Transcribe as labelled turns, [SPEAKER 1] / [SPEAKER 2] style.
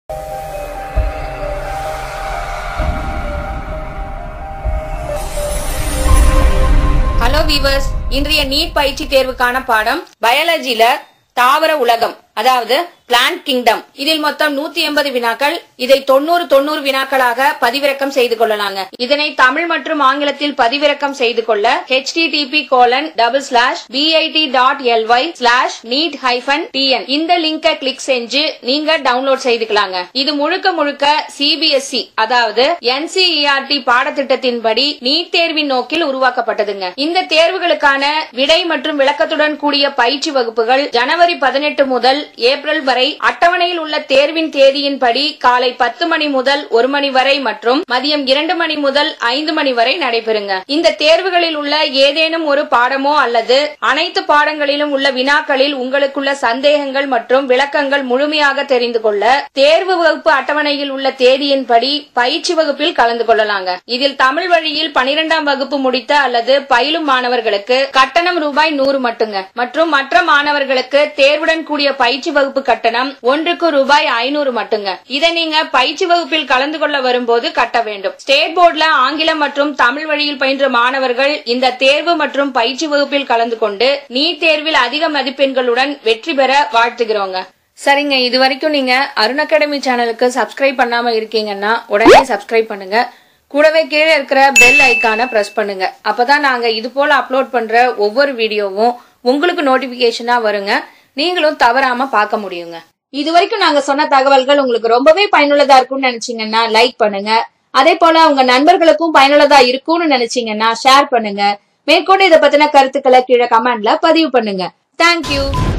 [SPEAKER 1] hello viewers இன்றைய NEET பயிற்சி தேர்வுக்கான பாடம் பயாலஜில தாவர உலகம் அதாவது பிளான்ட் கிங்டம் இதில் மொத்தம் நூத்தி எண்பது வினாக்கள் இதை தொண்ணூறு தொண்ணூறு வினாக்களாக பதிவிறக்கம் செய்து கொள்ளலாங்க இதனை தமிழ் மற்றும் ஆங்கிலத்தில் பதிவிறக்கம் செய்து கொள்ள http colon double slash BIT dot LY slash NEET hyphen TN இந்த லிங்கை கிளிக் செஞ்சு நீங்க டவுன்லோட் செய்துக்கலாங்க இது முழுக்க முழுக்க சிபிஎஸ்இ அதாவது என்சிஇஆர்டி பாடத்திட்டத்தின்படி நீட் தேர்வின் நோக்கில் உருவாக்கப்பட்டதுங்க இந்த தேர்வுகளுக்கான விடை மற்றும் விளக்கத்துடன் கூடிய பயிற்சி வகுப்புகள் ஜனவரி பதினெட்டு முதல் ஏப்ரல் வரை அட்டவணையில் உள்ள தேர்வின் தேதியின்படி காலை பத்து மணி முதல் ஒரு மணி வரை மற்றும் மதியம் இரண்டு மணி முதல் ஐந்து மணி வரை நடைபெறுங்க இந்த தேர்வுகளில் உள்ள ஏதேனும் ஒரு பாடமோ அல்லது அனைத்து பாடங்களிலும் உள்ள வினாக்களில் உங்களுக்குள்ள சந்தேகங்கள் மற்றும் விளக்கங்கள் முழுமையாக தெரிந்து கொள்ள தேர்வு வகுப்பு அட்டவணையில் உள்ள தேதியின்படி பயிற்சி வகுப்பில் கலந்து கொள்ளலாங்க இதில் தமிழ் வழியில் பனிரெண்டாம் வகுப்பு முடித்த அல்லது பயிலும் மாணவர்களுக்கு கட்டணம் ரூபாய் நூறு மட்டுங்க மற்றும் மற்ற மாணவர்களுக்கு தேர்வுடன் கூடிய பயிற்சி வகுப்பு கட்டணம் ஒன்றுக்கு ரூபாய் ஐநூறு மட்டுங்க இதை நீங்க பயிற்சி வகுப்பில் கலந்து கொள்ள வரும்போது கட்ட வேண்டும் ஸ்டேட் போர்டுல ஆங்கிலம் மற்றும் தமிழ் வழியில் பயின்ற மாணவர்கள் இந்த தேர்வு மற்றும் பயிற்சி வகுப்பில் கலந்து கொண்டு நீட் தேர்வில் அதிக மதிப்பெண்களுடன் வெற்றி பெற வாழ்த்துகிறோங்க சரிங்க இது வரைக்கும் நீங்க அருண் அகாடமி சேனலுக்கு சப்ஸ்கிரைப் பண்ணாம இருக்கீங்கன்னா உடனே சப்ஸ்கிரைப் பண்ணுங்க கூடவே கீழே இருக்கிற பெல் ஐக்கானை பிரஸ் பண்ணுங்க அப்பதான் நாங்க இது போல அப்லோட் பண்ற ஒவ்வொரு வீடியோவும் உங்களுக்கு நோட்டிபிகேஷனா வருங்க நீங்களும் தவறாம பார்க்க முடியுங்க இது வரைக்கும் நாங்க சொன்ன தகவல்கள் உங்களுக்கு ரொம்பவே பயனுள்ளதா இருக்கும்னு நினைச்சீங்கன்னா லைக் பண்ணுங்க அதே போல உங்க நண்பர்களுக்கும் பயனுள்ளதா இருக்கும்னு நினைச்சீங்கன்னா ஷேர் பண்ணுங்க மேற்கொண்டு இதை பத்தின கருத்துக்களை கீழே கமெண்ட்ல பதிவு பண்ணுங்க தேங்க்யூ